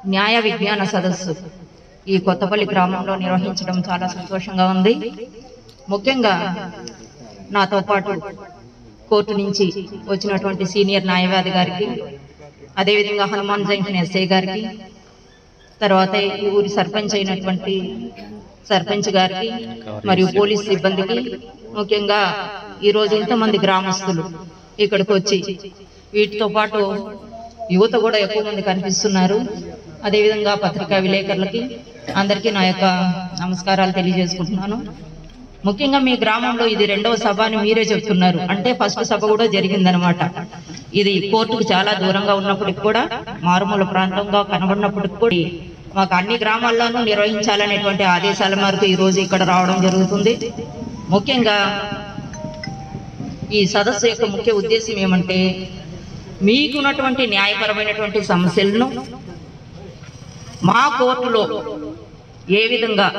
న్యాయ విజ్ఞాన సదస్సు ఈ కొత్తపల్లి గ్రామంలో నిర్వహించడం చాలా సంతోషంగా ఉంది ముఖ్యంగా నాతో పాటు కోర్టు నుంచి వచ్చినటువంటి సీనియర్ న్యాయవాది గారికి అదేవిధంగా హనుమాన్ జంక్షన్ ఎస్ఐ గారికి తర్వాత ఈ ఊరి సర్పంచ్ అయినటువంటి సర్పంచ్ గారికి మరియు పోలీస్ సిబ్బందికి ముఖ్యంగా ఈరోజు ఇంతమంది గ్రామస్తులు ఇక్కడికి వచ్చి వీటితో పాటు యువత కూడా ఎక్కువ మంది కనిపిస్తున్నారు అదేవిధంగా పత్రికా విలేకరులకి అందరికీ నా యొక్క నమస్కారాలు తెలియజేసుకుంటున్నాను ముఖ్యంగా మీ గ్రామంలో ఇది రెండవ సభ అని మీరే చెప్తున్నారు అంటే ఫస్ట్ సభ కూడా జరిగిందనమాట ఇది కోర్టుకు చాలా దూరంగా ఉన్నప్పటికి కూడా మారుమూల ప్రాంతంగా కనబడినప్పటికి కూడా మాకు అన్ని గ్రామాల్లోనూ నిర్వహించాలనేటువంటి ఆదేశాల మేరకు ఈ రోజు ఇక్కడ రావడం జరుగుతుంది ముఖ్యంగా ఈ సదస్సు యొక్క ముఖ్య ఉద్దేశం ఏమంటే మీకున్నటువంటి న్యాయపరమైనటువంటి సమస్యలను మా కోర్టులో ఏ విధంగా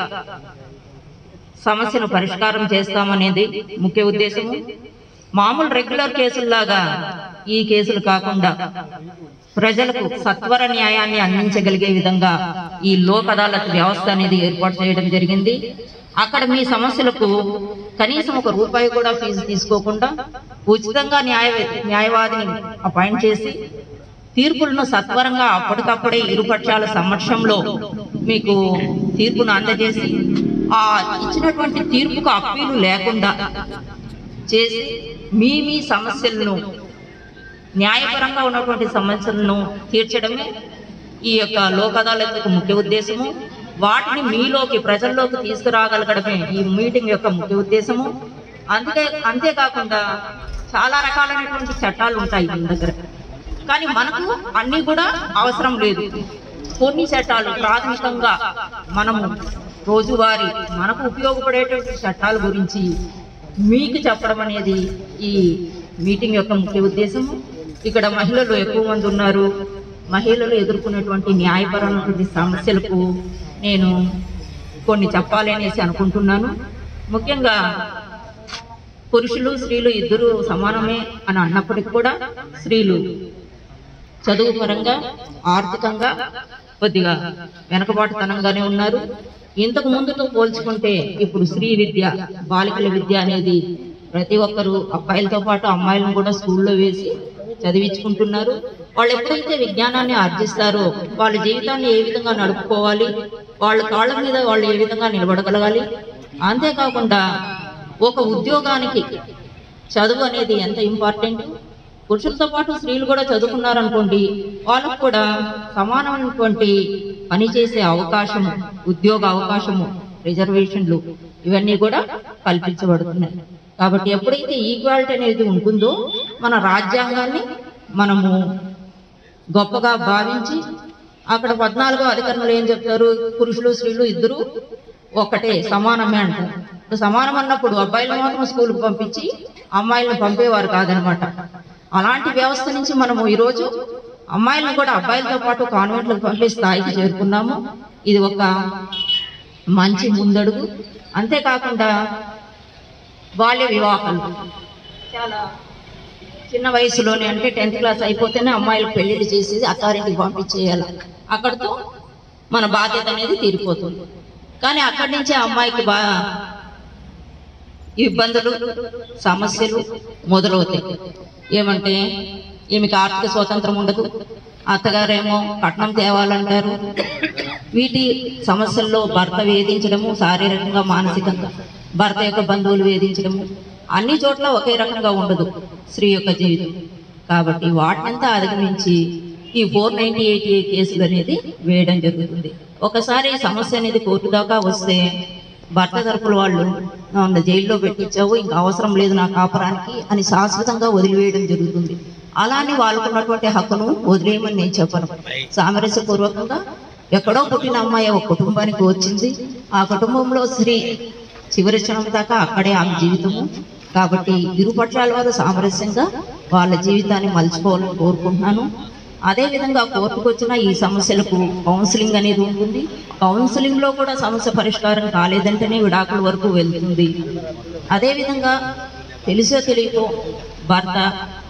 సమస్యను పరిష్కారం చేస్తామనేది ముఖ్య ఉద్దేశము మామూలు రెగ్యులర్ కేసుల్లాగా ఈ కేసులు కాకుండా ప్రజలకు సత్వర న్యాయాన్ని అందించగలిగే విధంగా ఈ లోక్ అదాలత్ వ్యవస్థ అనేది ఏర్పాటు చేయడం జరిగింది అక్కడ మీ సమస్యలకు కనీసం ఒక రూపాయి కూడా ఫీజు తీసుకోకుండా ఉచితంగా న్యాయ న్యాయవాదిని అపాయింట్ చేసి తీర్పులను సత్వరంగా అప్పటికప్పుడే ఇరుపక్షాల సమక్షంలో మీకు తీర్పును అందజేసి ఆ ఇచ్చినటువంటి తీర్పుకు అప్పీలు లేకుండా చేసి మీ మీ సమస్యలను న్యాయపరంగా ఉన్నటువంటి సమస్యలను తీర్చడమే ఈ యొక్క లోక్ అదాలత్ యొక్క ముఖ్య ఉద్దేశము వాటిని మీలోకి ప్రజల్లోకి తీసుకురాగలగడమే ఈ మీటింగ్ యొక్క ముఖ్య ఉద్దేశము అంతే అంతేకాకుండా చాలా రకాలైనటువంటి చట్టాలు ఉంటాయి మీ దగ్గర కానీ మనకు అన్ని కూడా అవసరం లేదు కొన్ని చట్టాలు ప్రాథమికంగా మనము రోజువారీ మనకు ఉపయోగపడేటువంటి చట్టాల గురించి మీకు చెప్పడం అనేది ఈ మీటింగ్ యొక్క ముఖ్య ఉద్దేశము ఇక్కడ మహిళలు ఎక్కువ మంది ఉన్నారు మహిళలు ఎదుర్కొనేటువంటి న్యాయపరమైనటువంటి సమస్యలకు నేను కొన్ని చెప్పాలి అనేసి అనుకుంటున్నాను ముఖ్యంగా పురుషులు స్త్రీలు ఇద్దరు సమానమే అని అన్నప్పటికీ కూడా స్త్రీలు చదువు పరంగా ఆర్థికంగా కొద్దిగా వెనకబాటుతనంగానే ఉన్నారు ఇంతకు ముందుతో పోల్చుకుంటే ఇప్పుడు స్త్రీ విద్య బాలికల విద్య అనేది ప్రతి ఒక్కరు అబ్బాయిలతో పాటు అమ్మాయిలను కూడా స్కూల్లో వేసి చదివించుకుంటున్నారు వాళ్ళు ఎప్పుడైతే విజ్ఞానాన్ని ఆర్జిస్తారో వాళ్ళ జీవితాన్ని ఏ విధంగా నడుపుకోవాలి వాళ్ళ కాళ్ళ మీద వాళ్ళు ఏ విధంగా నిలబడగలగాలి అంతేకాకుండా ఒక ఉద్యోగానికి చదువు అనేది ఎంత ఇంపార్టెంట్ పురుషులతో పాటు స్త్రీలు కూడా చదువుకున్నారనుకోండి వాళ్ళకు కూడా సమానమైనటువంటి పని చేసే అవకాశము ఉద్యోగ అవకాశము రిజర్వేషన్లు ఇవన్నీ కూడా కల్పించబడుతున్నాయి కాబట్టి ఎప్పుడైతే ఈక్వాలిటీ అనేది ఉంటుందో మన రాజ్యాంగాన్ని మనము గొప్పగా భావించి అక్కడ పద్నాలుగో అధికారులు ఏం చెప్తారు పురుషులు స్త్రీలు ఇద్దరు ఒకటే సమానమే అంటారు ఇప్పుడు సమానం అన్నప్పుడు అబ్బాయిలు మాత్రం స్కూల్కి పంపించి అమ్మాయిలను పంపేవారు కాదనమాట అలాంటి వ్యవస్థ నుంచి మనము ఈరోజు అమ్మాయిలను కూడా అబ్బాయిలతో పాటు కాన్వెంట్లకు పంపే స్థాయికి చేరుకున్నాము ఇది ఒక మంచి ముందడుగు అంతేకాకుండా బాల్య వివాహాలు చాలా చిన్న వయసులోనే అంటే టెన్త్ క్లాస్ అయిపోతేనే అమ్మాయిలకు పెళ్లిళ్ళు చేసేది అత్తారింటికి పంపించేయాలి అక్కడితో మన బాధ్యత అనేది తీరిపోతుంది కానీ అక్కడి నుంచే అమ్మాయికి బా ఇబ్బందులు సమస్యలు మొదలవుతాయి ఏమంటే ఈమెకి ఆర్థిక స్వాతంత్రం ఉండదు అత్తగారేమో కట్నం తేవాలంటారు వీటి సమస్యల్లో భర్త వేధించడము శారీరకంగా మానసికంగా భర్త యొక్క బంధువులు వేధించడము అన్ని చోట్ల ఒకే రకంగా ఉండదు స్త్రీ యొక్క జీవితం కాబట్టి వాటినంతా అధిగమించి ఈ ఫోర్ నైన్టీ ఎయిటీ కేసులు అనేది వేయడం జరుగుతుంది ఒకసారి ఈ సమస్య అనేది కోర్టు దాకా వస్తే భర్త తరపుల వాళ్ళు నన్ను జైల్లో పెట్టించావు ఇంకా అవసరం లేదు నా కాపురానికి అని శాశ్వతంగా వదిలివేయడం జరుగుతుంది అలానే వాళ్ళకున్నటువంటి హక్కును వదిలేయమని నేను చెప్పను సామరస్యపూర్వకంగా ఎక్కడో పుట్టిన అమ్మాయి ఒక కుటుంబానికి వచ్చింది ఆ కుటుంబంలో స్త్రీ చివరి క్షణం దాకా అక్కడే ఆమె జీవితము కాబట్టి ఇరు పక్షాల వారు సామరస్యంగా వాళ్ళ జీవితాన్ని మలుచుకోవాలని కోరుకుంటున్నాను అదే విధంగా కోర్టుకు వచ్చిన ఈ సమస్యలకు కౌన్సిలింగ్ అనేది ఉంటుంది కౌన్సిలింగ్ లో కూడా సమస్య పరిష్కారం కాలేదంటేనే విడాకుల వరకు వెళ్తుంది అదే విధంగా తెలిసో తెలియకో భర్త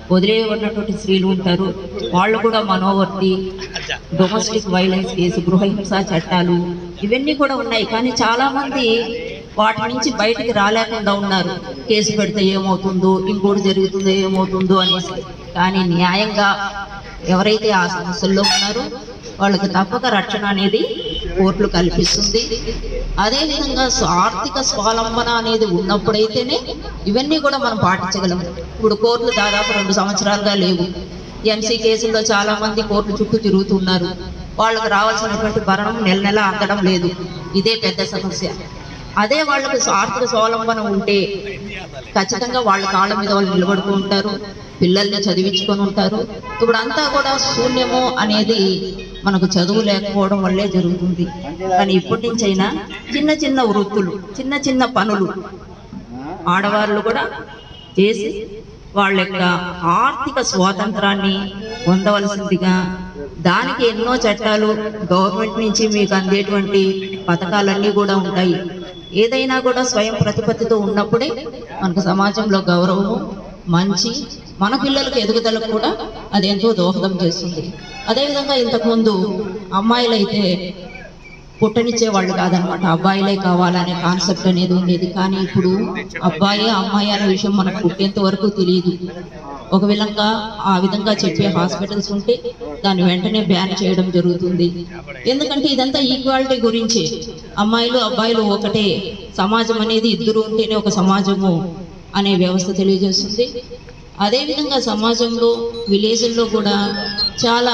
వదిలేయబడినటువంటి స్త్రీలు ఉంటారు వాళ్ళు కూడా మనోవర్తి డొమెస్టిక్ వైలెన్స్ కేసు గృహహింస చట్టాలు ఇవన్నీ కూడా ఉన్నాయి కానీ చాలా మంది వాటి నుంచి బయటికి రాలేకుండా ఉన్నారు కేసు పెడితే ఏమవుతుందో ఇంకోటి జరుగుతుందో ఏమవుతుందో అనేసి కానీ న్యాయంగా ఎవరైతే ఆ సమస్యల్లో ఉన్నారో వాళ్ళకి తప్పక రక్షణ అనేది కోర్టులు కల్పిస్తుంది అదేవిధంగా స్వ- ఆర్థిక స్వావలంబన అనేది ఉన్నప్పుడైతేనే ఇవన్నీ కూడా మనం పాటించగలం ఇప్పుడు కోర్టులు దాదాపు రెండు సంవత్సరాలుగా లేవు ఎంసీ కేసుల్లో చాలా మంది కోర్టు చుట్టూ తిరుగుతున్నారు వాళ్ళకు రావాల్సినటువంటి భరణం నెల నెల అందడం లేదు ఇదే పెద్ద సమస్య అదే వాళ్ళకి స్వ- ఆర్థిక స్వావలంబన ఉంటే ఖచ్చితంగా వాళ్ళ కాళ్ళ మీద వాళ్ళు నిలబడుతూ ఉంటారు పిల్లల్ని చదివించుకొని ఉంటారు ఇప్పుడు అంతా కూడా శూన్యము అనేది మనకు చదువు లేకపోవడం వల్లే జరుగుతుంది కానీ ఇప్పటి నుంచైనా చిన్న చిన్న వృత్తులు చిన్న చిన్న పనులు ఆడవాళ్ళు కూడా చేసి వాళ్ళ యొక్క ఆర్థిక స్వాతంత్రాన్ని పొందవలసిందిగా దానికి ఎన్నో చట్టాలు గవర్నమెంట్ నుంచి మీకు అందేటువంటి పథకాలన్నీ కూడా ఉంటాయి ఏదైనా కూడా స్వయం ప్రతిపత్తితో ఉన్నప్పుడే మనకు సమాజంలో గౌరవము మంచి మన పిల్లలకు ఎదుగుదలకు కూడా అది ఎంతో దోహదం చేస్తుంది అదేవిధంగా ఇంతకుముందు అమ్మాయిలైతే పుట్టనిచ్చే వాళ్ళు కాదనమాట అబ్బాయిలే కావాలనే కాన్సెప్ట్ అనేది ఉండేది కానీ ఇప్పుడు అబ్బాయి అమ్మాయి అనే విషయం మనకు పుట్టేంత వరకు తెలియదు ఒక విధంగా ఆ విధంగా చెప్పే హాస్పిటల్స్ ఉంటే దాన్ని వెంటనే బ్యాన్ చేయడం జరుగుతుంది ఎందుకంటే ఇదంతా ఈక్వాలిటీ గురించి అమ్మాయిలు అబ్బాయిలు ఒకటే సమాజం అనేది ఇద్దరు ఉంటేనే ఒక సమాజము అనే వ్యవస్థ తెలియజేస్తుంది అదేవిధంగా సమాజంలో విలేజ్ల్లో కూడా చాలా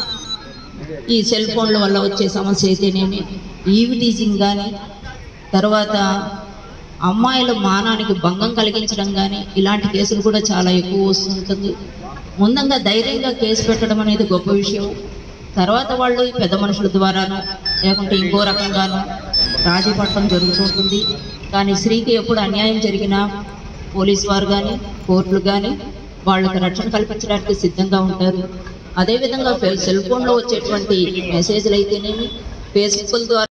ఈ సెల్ ఫోన్ల వల్ల వచ్చే సమస్య అయితేనేమి ఈవి టీజింగ్ కానీ తర్వాత అమ్మాయిల మానానికి భంగం కలిగించడం కానీ ఇలాంటి కేసులు కూడా చాలా ఎక్కువ వస్తుంటుంది ముందంగా ధైర్యంగా కేసు పెట్టడం అనేది గొప్ప విషయం తర్వాత వాళ్ళు ఈ పెద్ద మనుషుల ద్వారాను లేకుంటే ఇంకో రకంగాను రాజీ పడటం జరుగుతుంటుంది కానీ స్త్రీకి ఎప్పుడు అన్యాయం జరిగినా పోలీస్ వారు కానీ కోర్టులు కానీ వాళ్ళకి రక్షణ కల్పించడానికి సిద్ధంగా ఉంటారు అదేవిధంగా సెల్ ఫోన్లో వచ్చేటువంటి మెసేజ్లు అయితేనేమి ఫేస్బుక్ ద్వారా